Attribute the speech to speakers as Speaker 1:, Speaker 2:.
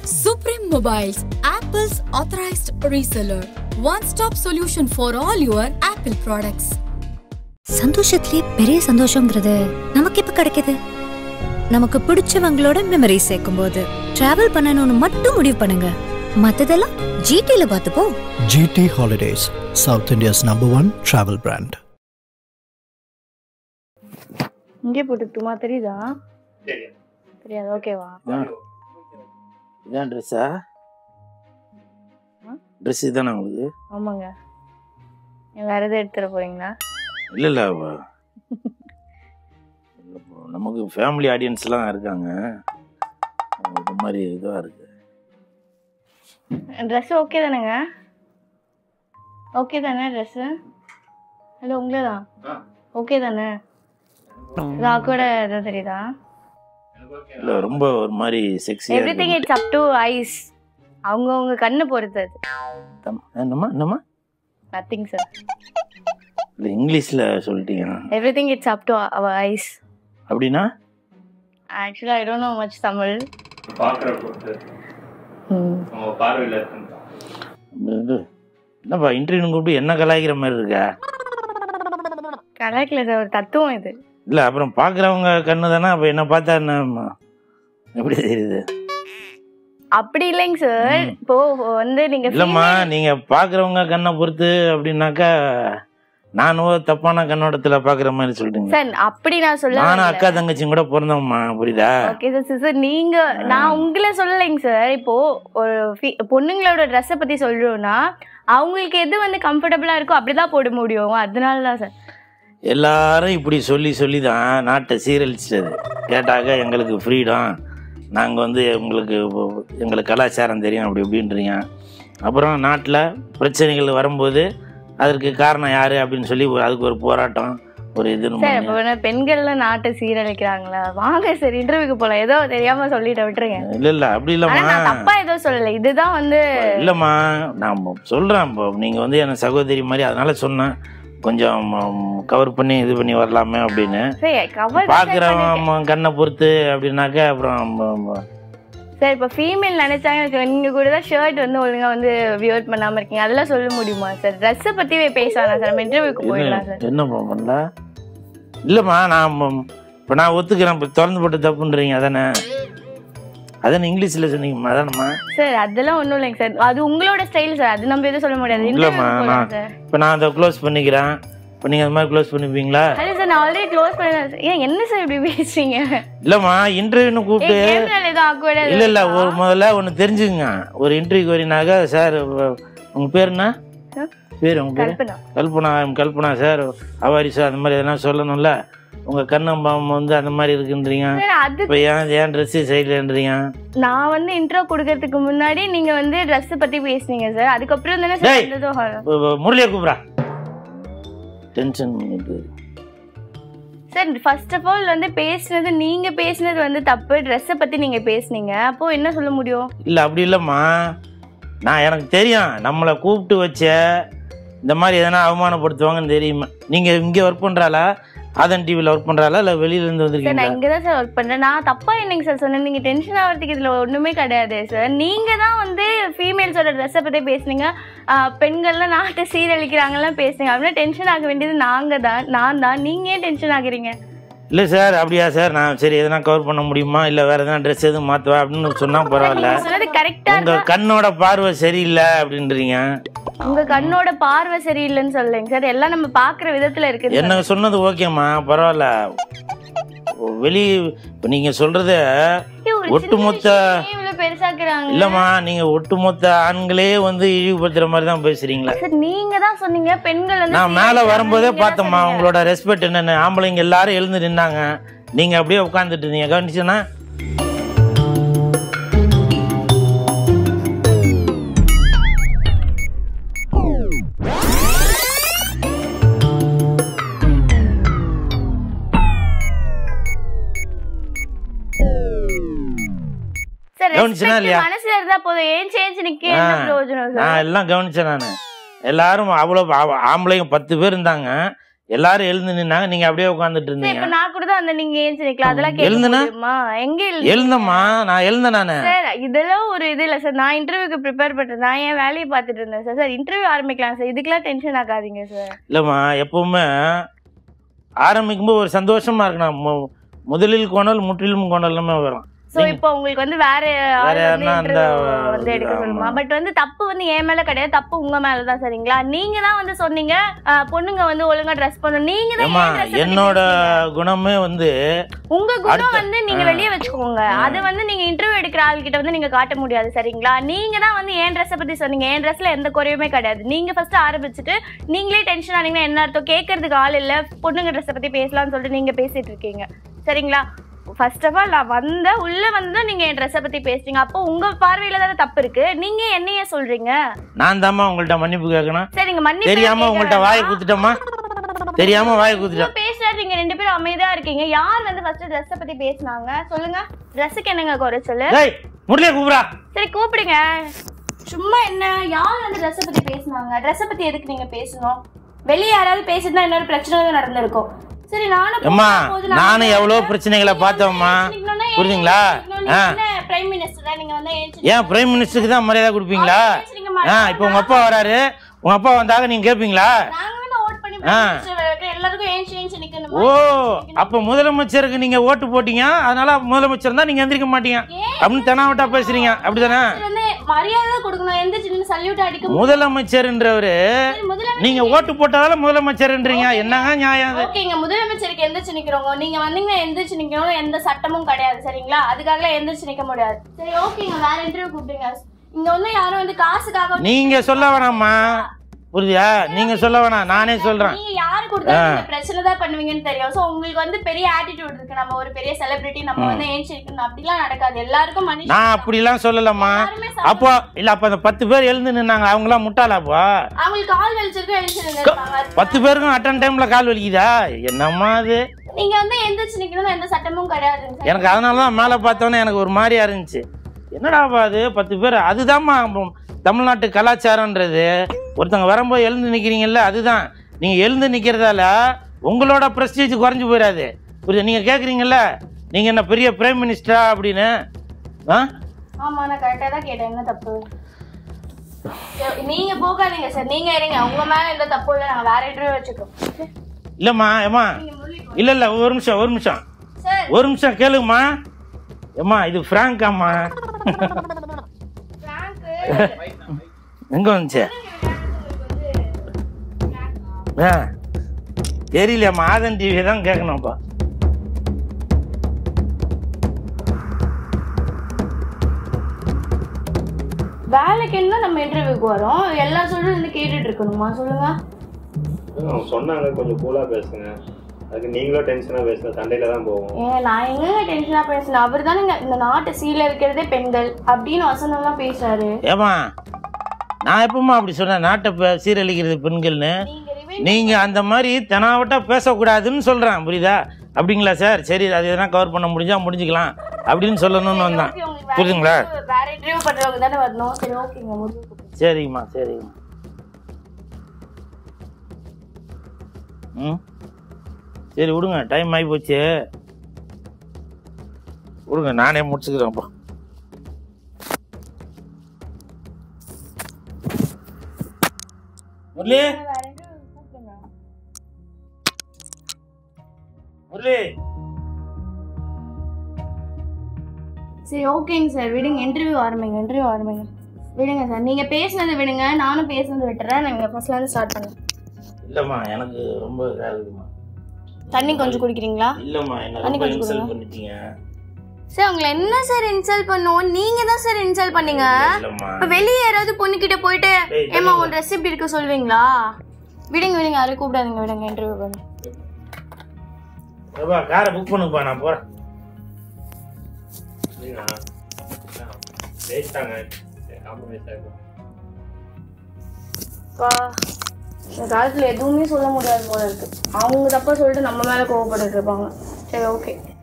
Speaker 1: Supreme Mobiles, Apple's authorized reseller. One stop solution for all your Apple products.
Speaker 2: சந்தோஷத்திலே பெரிய சந்தோஷங்கிறது நமக்கு எப்ப கிடைக்குது நமக்கு பிடிச்சவங்களோட மெமரி சேர்க்கும் போது டிராவல் பண்ணணும்னு மட்டும் முடிவு பண்ணுங்க மத்ததெல்லாம் ஜிடில பார்த்துப்போம்
Speaker 3: GT Holidays, South India's number one travel brand.
Speaker 4: இங்கே போட்டுட்டுமா தெரியுதா தெரியாது ஓகேவா
Speaker 5: இதான் ட்ரெஸ்ஸா ட்ரெஸ் இதுதானே உங்களுக்கு
Speaker 4: ஆமாங்க நீங்க வேற எதுவும் எடுத்துட போறீங்களா
Speaker 5: இல்லை இல்லை நமக்கு ஃபேமிலி ஆடியன்ஸ்லாம் இருக்காங்க இது மாதிரி இதுவாக இருக்கு
Speaker 4: ட்ரெஸ் ஓகே தானேங்க ஓகே தானே ட்ரெஸ்ஸு ஹலோ உங்களே தான் ஓகே தானே இது கூட எதாவது தெரியுதா
Speaker 5: இல்லை ரொம்ப ஒரு மாதிரி செக்ஸியாக
Speaker 4: everything it's up to eyes அவங்கவுங்க கண்ணு பொறுத்தது
Speaker 5: என்னம்மா என்னம்மா
Speaker 4: நத்திங் சார்
Speaker 5: இல்லை இங்கிலீஷில் சொல்லிட்டீங்க
Speaker 4: everything it's up to our eyes
Speaker 5: அப்படின்னா
Speaker 4: ஆக்சுவலாக I don't know much Tamil
Speaker 6: பார்க்குற பொறுத்து அவங்க பார்வையில் இருக்குன்னு
Speaker 5: இது என்னப்பா இன்டர்வியூ கூப்பிட்டு என்ன கலாய்க்கிற மாதிரி இருக்கா
Speaker 4: கலாய்க்கல சார் ஒரு தத்துவம் இது
Speaker 5: இல்லை அப்புறம் பார்க்குறவங்க கண்ணு தானே அப்போ என்ன பார்த்தா என்ன எப்படி தெரியுது
Speaker 4: அப்படி இல்லைங்க சார்
Speaker 5: ம்.
Speaker 4: இப்போ வந்து நீங்க
Speaker 5: இல்லைம்மா
Speaker 4: female-
Speaker 5: நீங்கள் பார்க்குறவங்க கண்ணை பொறுத்து அப்படின்னாக்கா நானும் தப்பான கண்ணோட்டத்தில் பார்க்குற மாதிரி சொல்லிட்டுங்க
Speaker 4: சார் அப்படி நான் சொல்ல
Speaker 5: நானும் அக்கா தங்கச்சியும் கூட பிறந்தோம்மா புரியுதா
Speaker 4: ஓகே சார் சிஸ்டர் நீங்க நான் உங்களை சொல்லலைங்க சார் இப்போ ஒரு fe- பொண்ணுங்களோட ட்ரெஸ்ஸை பத்தி சொல்றோம்னா அவங்களுக்கு எது வந்து கம்ஃபர்டபுளா இருக்கோ அப்படிதான் போட முடியும் அதனால தான் சார்
Speaker 5: எல்லாரும் இப்படி சொல்லி சொல்லி தான் நாட்டை சீரழிச்சது கேட்டாக்க எங்களுக்கு ஃப்ரீடம் நாங்கள் வந்து உங்களுக்கு எங்களுக்கு கலாச்சாரம் தெரியும் அப்படி இப்படின்றீங்க அப்புறம் நாட்டில் பிரச்சனைகள் வரும்போது அதற்கு காரணம் யார் அப்படின்னு சொல்லி ஒரு- அதுக்கு ஒரு போராட்டம் ஒரு இது
Speaker 4: சார் இப்போ என்ன பெண்கள்ல நாட்டை சீரழிக்கிறாங்களா வாங்க சார் இன்டர்வியூக்கு போலாம் ஏதோ தெரியாம சொல்லிட்டு விட்டுருங்க
Speaker 5: இல்லை இல்லை அப்படி
Speaker 4: ஆனா
Speaker 5: இல்லைம்மா
Speaker 4: நான் தப்பா ஏதோ சொல்லல இதுதான் வந்து
Speaker 5: இல்லைம்மா நான் சொல்கிறேன் இப்போ நீங்கள் வந்து என் சகோதரி மாதிரி அதனால சொன்னேன் கொஞ்சம் கவர் பண்ணி இது பண்ணி வரலாமே அப்படின்னு
Speaker 4: சரி கவர்
Speaker 5: பார்க்குறவன் கண்ணை பொறுத்து அப்படின்னாக்கா அப்புறம் ம- ம-
Speaker 4: சார் இப்போ ஃபீமேல் நினைச்சாங்க வச்சுக்கோங்க, நீங்க கூட தான் ஷர்ட் வந்து ஒழுங்கா வந்து வியர் பண்ணாம இருக்கீங்க அதெல்லாம் சொல்ல முடியுமா சார் ட்ரெஸ்ஸை பத்தி பேசலாம் சார் நம்ம இன்டர்வியூக்கு போயிடலாம் சார்
Speaker 5: என்ன என்ன பண்ணல இல்லைம்மா நான் இப்போ நான் ஒத்துக்கிறேன் இப்போ திறந்து போட்டு தப்புன்றீங்க அதானே அதானே இங்கிலீஷில் சொன்னீங்கம்மா அதானம்மா
Speaker 4: சார் அதெல்லாம் ஒண்ணும் இல்லைங்க சார் அது உங்களோட ஸ்டைல் சார் அது நம்ம எதுவும் சொல்ல முடியாது
Speaker 5: இல்லைம்மா
Speaker 4: இன்டர்வியூ
Speaker 5: நான்
Speaker 4: போகலாம் சார்
Speaker 5: இப்போ நான் அதை க்ளோஸ் பண்ணிக்கிறேன் இப்போ நீங்கள் அது மாதிரி க்ளோஸ் பண்ணிப்பீங்களா
Speaker 4: ஹலோ சார் நான் ஆல்ரெடி க்ளோஸ் பண்ணேன் ஏன் என்ன சார் இப்படி பேசுறீங்க
Speaker 5: இல்லைம்மா இன்டர்வியூன்னு கூப்பிட்டு
Speaker 4: கேமரால ஏதோ awkward-ஆ
Speaker 5: இல்லை இல்லை
Speaker 4: இருக்கா?
Speaker 5: ஒரு முதல்ல ஒன்று தெரிஞ்சுக்குங்க ஒரு இன்டர்வியூக்கு வரீனாக்கா சார் உங்கள் பேர் என்ன
Speaker 4: ஆ?
Speaker 5: பேர் உங்கள் பேர்
Speaker 4: கல்பனா
Speaker 5: கல்பனா I'm கல்பனா சார் அவாரி சார் அந்த மாதிரி எதனா சொல்லணும்ல உங்கள் கண்ணம்பாம் வந்து அந்த மாதிரி இருக்குன்றீங்க
Speaker 4: சார் அது
Speaker 5: இப்போ ஏன் ஏன் ட்ரெஸ்ஸு சைட்லன்றீங்க
Speaker 4: நான் வந்து இன்ட்ரோ கொடுக்கறதுக்கு முன்னாடி நீங்க வந்து Dress பத்தி பேசுனீங்க சார் அதுக்கப்புறம் தானே
Speaker 5: டேய்.
Speaker 4: சார்
Speaker 5: முரளியை கூப்பிட்றா டென்ஷன் பண்ணிட்டு
Speaker 4: சார் ஃபர்ஸ்ட் ஆஃப் ஆல் வந்து பேசுனது நீங்க பேசுனது வந்து தப்பு ட்ரெஸ்ஸை பத்தி நீங்க பேசுனீங்க அப்போ என்ன சொல்ல முடியும்
Speaker 5: இல்லை அப்படி இல்லைம்மா நான் எனக்கு தெரியும் நம்மளை கூப்பிட்டு வச்ச இந்த மாதிரி எதனா அவமானப்படுத்துவாங்கன்னு தெரியுமா நீங்கள் இங்கே ஒர்க் பண்ணுறாளா ஆதன் டிவியில் ஒர்க் பண்ணுறாளா இல்லை வெளியிலேருந்து
Speaker 4: சார்
Speaker 5: வந்திருக்கீங்களா
Speaker 4: நான் இங்க தான் சார் ஒர்க் பண்றேன் நான் தப்பா என்னங்க சார் சொன்னேன் நீங்க டென்ஷன் ஆகிறதுக்கு இதுல ஒண்ணுமே கிடையாது சார் நீங்க தான் வந்து ஃபீமேல்ஸோட ட்ரெஸ்ஸை பத்தி பேசுனீங்க ஆஹ் பெண்கள்லாம் நாட்டை சீரழிக்கிறாங்கலாம் பேசுனீங்க அப்படின்னா டென்ஷன் ஆக வேண்டியது நாங்க தான் நான் தான் நீங்க ஏன் டென்ஷன் ஆகுறீங்க
Speaker 5: இல்லை சார் அப்படியா சார் நான் சரி எதனா கவர் பண்ண முடியுமா இல்லை வேறு எதனா ட்ரெஸ் எதுவும் மாற்றுவா அப்படின்னு சொன்னால் பரவாயில்ல
Speaker 4: நீங்க சொன்னது கரெக்டா
Speaker 5: உங்கள் கண்ணோட பார்வை சரியில்லை அப்படின்றீங்க
Speaker 4: உங்க கண்ணோட பார்வை சரியில்லைன்னு சொல்லுங்க சார் எல்லாம் நம்ம பாக்குற விதத்துல இருக்குது
Speaker 5: என்ன சொன்னது ஓகேம்மா பரவாயில்ல வெளி இப்போ நீங்கள் சொல்கிறது ஒட்டுமொத்த
Speaker 4: இவ்வளவு பெருசாக்குறாங்க
Speaker 5: இல்லைம்மா நீங்கள் ஒட்டுமொத்த ஆண்களே வந்து இழிவுபடுத்துகிற மாதிரி தான் பேசுகிறீங்களா
Speaker 4: சார் நீங்க தான் சொன்னீங்க பெண்கள் வந்து
Speaker 5: நான் மேலே
Speaker 4: சீரழிக்கிறாங்க,
Speaker 5: வரும்போதே
Speaker 4: நீங்க தான்
Speaker 5: பார்த்தம்மா
Speaker 4: சொன்னீங்க.
Speaker 5: உங்களோட ரெஸ்பெக்ட் என்னென்னு ஆம்பளைங்க எல்லாரும் எழுந்து நின்னாங்க நீங்கள் அப்படியே உட்காந்துட்டு இருந்தீங்க கவனிச்சுன்னா
Speaker 4: சார்
Speaker 5: கவனிச்சனா
Speaker 4: respect
Speaker 5: இல்லையா?
Speaker 4: மனசுல இருந்தா போதும் ஏன் சேஞ்ச் நிக்க என்ன
Speaker 5: ஆ.
Speaker 4: பிரயோஜனம் சார்
Speaker 5: நான் எல்லாம் கவனிச்சேன் நான் எல்லாரும் அவ்வளோ ஆ- ஆம்பளைங்க பத்து பேர் இருந்தாங்க எல்லாரும் எழுந்து நின்னாங்க நீங்க அப்படியே உட்காந்துட்டு
Speaker 4: சரி
Speaker 5: இருந்தீங்க
Speaker 4: இப்ப நான் கூட தான் வந்து நீங்க ஏன் நிக்கலாம் அதெல்லாம் கேட்க
Speaker 5: எழுந்துனா?
Speaker 4: முடியுமா எங்க எழுந்து
Speaker 5: எழுந்தம்மா நான் எழுந்தேன் நானு
Speaker 4: சார் இதெல்லாம் ஒரு இது இல்ல சார் நான் இன்டர்வியூக்கு ப்ரிப்பேர் பண்றேன் நான் என் வேலையை பார்த்துட்டு இருந்தேன் சார் சார் இன்டர்வியூ ஆரம்பிக்கலாம் சார் இதுக்கெல்லாம் டென்ஷன் ஆகாதீங்க சார்
Speaker 5: இல்லைம்மா எப்பவுமே ஆரம்பிக்கும்போது ஒரு சந்தோஷமா இருக்கணும் மு- முதலில் கோணல் முற்றிலும் கோணல்னு வரும்
Speaker 4: சோ இப்போ உங்களுக்கு வந்து வேற ஆள்
Speaker 5: வேற
Speaker 4: வந்து
Speaker 5: யாருன்னா அந்த
Speaker 4: interview வந்து எடுக்க
Speaker 5: ஆமா.
Speaker 4: சொல்லுமா பட் வந்து தப்பு வந்து என் மேல கிடையாது தப்பு உங்க மேல தான் சரிங்களா நீங்க தான் வந்து சொன்னீங்க ஆஹ், பொண்ணுங்க வந்து ஒழுங்கா ட்ரெஸ் பண்ணணும் நீங்க தான்
Speaker 5: ஏம்மா
Speaker 4: ஏன் dress பத்தி
Speaker 5: என்னோட
Speaker 4: பேசுனீங்க?
Speaker 5: குணமே வந்து
Speaker 4: உங்க குணம்
Speaker 5: அடுத்த-
Speaker 4: வந்து நீங்க
Speaker 5: ஆ.
Speaker 4: வெளியே வச்சுக்கோங்க அது வந்து நீங்க இன்டர்வியூ எடுக்கிற ஆள்கிட்ட வந்து நீங்க காட்ட முடியாது சரிங்களா நீங்க தான் வந்து என் ட்ரெஸ்ஸை பத்தி சொன்னீங்க என் ட்ரெஸ்ல எந்த குறையுமே கிடையாது நீங்க ஃபர்ஸ்ட் ஆரம்பிச்சுட்டு நீங்களே டென்ஷன் ஆனீங்கன்னா என்ன அர்த்தம் கேட்கறதுக்கு ஆள் இல்ல பொண்ணுங்க ட்ரெஸ்ஸை பத்தி பேசலாம்னு சொல்லிட்டு நீங்க பேசிட்டு இருக்கீங்க சரிங்களா ஃபர்ஸ்ட் ஆஃப் ஆல் நான் வந்த உள்ள வந்து நீங்க என் ட்ரெஸ்ஸை பத்தி பேசுறீங்க அப்போ உங்க பார்வையில தானே தப்பு இருக்கு நீங்க என்னைய சொல்றீங்க
Speaker 5: நான் தாம்மா உங்கள்ட்ட மன்னிப்பு கேட்கணும்
Speaker 4: சரிங்க மன்னிப்பு
Speaker 5: தெரியாம உங்கள்ட்ட வாயை குத்துட்டோமா தெரியாம வாயை குத்துட்டோம்
Speaker 4: பேசுறாரு நீங்க ரெண்டு பேரும் அமைதியா இருக்கீங்க யார் வந்து ஃபர்ஸ்ட் ட்ரெஸ்ஸை பத்தி பேசுனாங்க சொல்லுங்க ட்ரெஸ்ஸுக்கு என்னங்க குறைச்சல்
Speaker 5: டேய் முரளியா கூப்பிடா
Speaker 4: சரி கூப்பிடுங்க சும்மா என்ன யார் வந்து ட்ரெஸ்ஸை பத்தி பேசுனாங்க ட்ரெஸ்ஸை பத்தி எதுக்கு நீங்க பேசணும் வெளியே யாராவது பேசிருந்தா இன்னொரு பிரச்சனை தான் நடந்திருக்கும் சரி நானும்
Speaker 5: அம்மா
Speaker 4: போகும்போது நான்
Speaker 5: நானும்
Speaker 4: வந்து
Speaker 5: எவ்வளோ பிரச்சனைகளை பார்த்தோம்மா
Speaker 4: ஏஞ்சிக்கணும்னா
Speaker 5: புரியுதுங்களா ஆ
Speaker 4: பிரைம் மினிஸ்டர் நீங்க வந்து ஏஞ்சி
Speaker 5: ஏன் பிரைம் மினிஸ்டருக்கு தான் மரியாதை கொடுப்பீங்களா ஆ இப்போ உங்க அப்பா வராரு உங்க அப்பா வந்தாக நீங்க கேட்பீங்களா
Speaker 4: நாங்க வந்து ஓட் பண்ணி
Speaker 5: ஆ.
Speaker 4: prime minister வைக்க எல்லாருக்கும் ஏஞ்சி ஏஞ்சி நிக்கணும்
Speaker 5: ஓ அப்ப முதலமைச்சருக்கு நீங்க ஓட்டு போட்டீங்க அதனால முதலமைச்சர் தான் நீங்க எந்திரிக்க மாட்டீங்க அப்படின்னு தெனாவட்டா பேசுறீங்க அப்படிதானே
Speaker 4: வந்து மரியாதை கொடுக்கணும் எந்திரிச்சு நின்னு சல்யூட் அடிக்க
Speaker 5: முதலமைச்சர்ன்றவரு
Speaker 4: சரி, முதலமைச்சர்
Speaker 5: நீங்க ஓட்டு போட்டதால முதலமைச்சர்ன்றீங்க என்னங்க நியாயம் அது
Speaker 4: ஓகேங்க முதலமைச்சருக்கு எந்திரிச்சு நிக்கிறவங்க நீங்க வந்தீங்கன்னா எந்திரிச்சு நிக்கணும் எந்த சட்டமும் கிடையாது சரிங்களா அதுக்காக எந்திரிச்சு நிக்க முடியாது சரி ஓகேங்க வேற இன்டர்வியூ கூப்பிடுங்க இங்க வந்து யாரும் வந்து காசுக்காக
Speaker 5: நீங்க சொல்ல வேணாம்மா புரியுதா நீங்க சொல்ல வேணாம் நானே சொல்றேன்
Speaker 4: நீங்க யாரு கொடுத்தா நீங்க பிரச்சனை தான் பண்ணுவீங்கன்னு தெரியும் சோ உங்களுக்கு வந்து பெரிய ஆட்டிடியூட் இருக்கு நம்ம ஒரு பெரிய செலிபிரிட்டி நம்ம வந்து ஏஞ்சி இருக்கணும் அப்படிலாம் நடக்காது எல்லாருக்கும் மனுஷன்
Speaker 5: நான் அப்படிலாம் சொல்லலம்மா
Speaker 4: எல்லாருமே ச-
Speaker 5: அப்போ இல்ல அப்ப அந்த பத்து பேர் எழுந்து நின்னாங்க அவங்களாம் முட்டாளாப்பா
Speaker 4: அவங்களுக்கு கால் வலிச்சிருக்கும் எழுச்சிருங்க
Speaker 5: பத்து பேருக்கும் அட்டன் டைம்ல கால் வலிக்குதா என்னம்மா அது
Speaker 4: நீங்க வந்து எந்திரிச்சு நிக்கணும் எந்த சட்டமும் கிடையாதுங்க சார்.
Speaker 5: எனக்கு அதனால தான் மேலே பார்த்தோன்னே எனக்கு ஒரு மாதிரியா இருந்துச்சு என்னடாப்பா அது பத்து பேர் அதுதாம்மா நம்ம தமிழ்நாட்டு கலாச்சாரன்றது ஒருத்தங்க வரும்போது எழுந்து நிற்கிறீங்கல்ல அதுதான் நீங்கள் எழுந்து நிற்கிறதால உங்களோட ப்ரெஸ்டீஜ் குறைஞ்சு போயிடாது புரியுது நீங்கள் கேட்குறீங்கல்ல நீங்கள் என்ன பெரிய பிரைம் மினிஸ்டரா அப்படின்னு ஆ
Speaker 4: ஆமா நான் கரெக்டா தான் கேட்டேன் என்ன தப்பு நீங்க போகாதீங்க சார் நீங்க இருங்க உங்க மேல எந்த தப்பு இல்ல நாங்க வேற இன்டர்வியூ வச்சுக்கோம்
Speaker 5: இல்லைம்மா ஏம்மா இல்லை இல்லை ஒரு நிமிஷம் ஒரு நிமிஷம்
Speaker 4: சார்
Speaker 5: ஒரு நிமிஷம் கேளுங்கம்மா ஏம்மா இது ஃப்ராங்காம்மா எங்கே வந்துச்சு ஆ தெரியலையாம்மா ஆதன் டிவி தான் கேட்கணும்ப்பா
Speaker 4: வேலைக்கு என்ன நம்ம இன்டர்வியூக்கு வரோம் எல்லா சொல்லும் வந்து கேட்டுட்டு இருக்கணுமா சொல்லுங்க
Speaker 6: அவங்க சொன்னாங்க கொஞ்சம் கூலாக பேசுங்க அதுக்கு நீங்களும் டென்ஷனாக பேசுங்க சண்டையில தான் போவோம்
Speaker 4: ஏன் நான் எங்க டென்ஷனா பேசுனேன் அவர் தானே இந்த நாட்டு சீல இருக்கிறதே பெண்கள் அப்படின்னு வசனம்லாம் பேசுறாரு
Speaker 5: ஏம்மா நான் எப்பமா அப்படி சொன்னேன் நாட்டை பே- சீரழிக்கிறது பெண்கள்னு
Speaker 4: நீங்க revenge
Speaker 5: நீங்கள் அந்த மாதிரி தெனாவட்டா பேசக்கூடாதுன்னு சொல்கிறேன் புரியுதா அப்படிங்களா சார் சரி அது எதனா கவர் பண்ண முடிஞ்சா முடிஞ்சுக்கலாம் அப்படின்னு சொல்லணும்னு வந்தேன்
Speaker 4: Okay, உங்களுக்கு வேற
Speaker 5: புரியுதுங்களா
Speaker 4: interview- வேற இன்டர்வியூ பண்றவங்க தானே வரணும் சரி ஓகேங்க முடிவு
Speaker 5: சரிங்கம்மா சரிங்கம்மா ம் சரி விடுங்க டைம் ஆகி போச்சு விடுங்க நானே முடிச்சுக்கிறேன்ப்பா முரளி
Speaker 4: வேற இன்டர்வியூ கூப்பிடுங்க
Speaker 5: முரளி
Speaker 4: சரி ஓகேங்க சார் விடுங்க இன்டர்வியூ ஆரம்பிங்க இன்டர்வியூ ஆரம்பிங்க விடுங்க சார் நீங்க பேசுனது விடுங்க நானும் பேசுனது விட்டுறேன் நீங்க ஃபர்ஸ்ட்ல இருந்து ஸ்டார்ட் பண்ணுங்க
Speaker 5: இல்லைம்மா எனக்கு ரொம்ப இதாக இருக்குமா
Speaker 4: தண்ணி கொஞ்சம் குடிக்கிறீங்களா
Speaker 5: இல்லைம்மா என்ன
Speaker 4: தண்ணி
Speaker 5: ரொம்ப
Speaker 4: கொஞ்சம்
Speaker 5: இன்சல்ட்
Speaker 4: கொடுங்க.
Speaker 5: பண்ணிட்டீங்க
Speaker 4: சார் உங்களை என்ன சார் இன்சல்ட் பண்ணுவோம் நீங்க தான் சார் இன்சல்ட் பண்ணீங்க
Speaker 5: இல்லைம்மா
Speaker 4: இப்ப வெளியே யாராவது பொண்ணு கிட்ட போயிட்டு
Speaker 5: டேய்,
Speaker 4: ஏமா உன் ட்ரெஸ் இப்படி இருக்கு சொல்வீங்களா விடுங்க விடுங்க யாரும் கூப்பிடாதீங்க விடுங்க இன்டர்வியூ பண்ணு
Speaker 5: ஏப்பா காரை புக் பண்ணுப்பா நான் போகிறேன்
Speaker 6: ஜெயிச்சிட்டாங்க காம்ப்ரமைஸ் ஆகிடும்
Speaker 4: அப்பா, இந்த காலத்துல எதுவுமே சொல்ல முடியாது போல இருக்கு அவங்க தப்பா சொல்லிட்டு நம்ம மேல கோவப்பட்டு இருப்பாங்க சரி ஓகே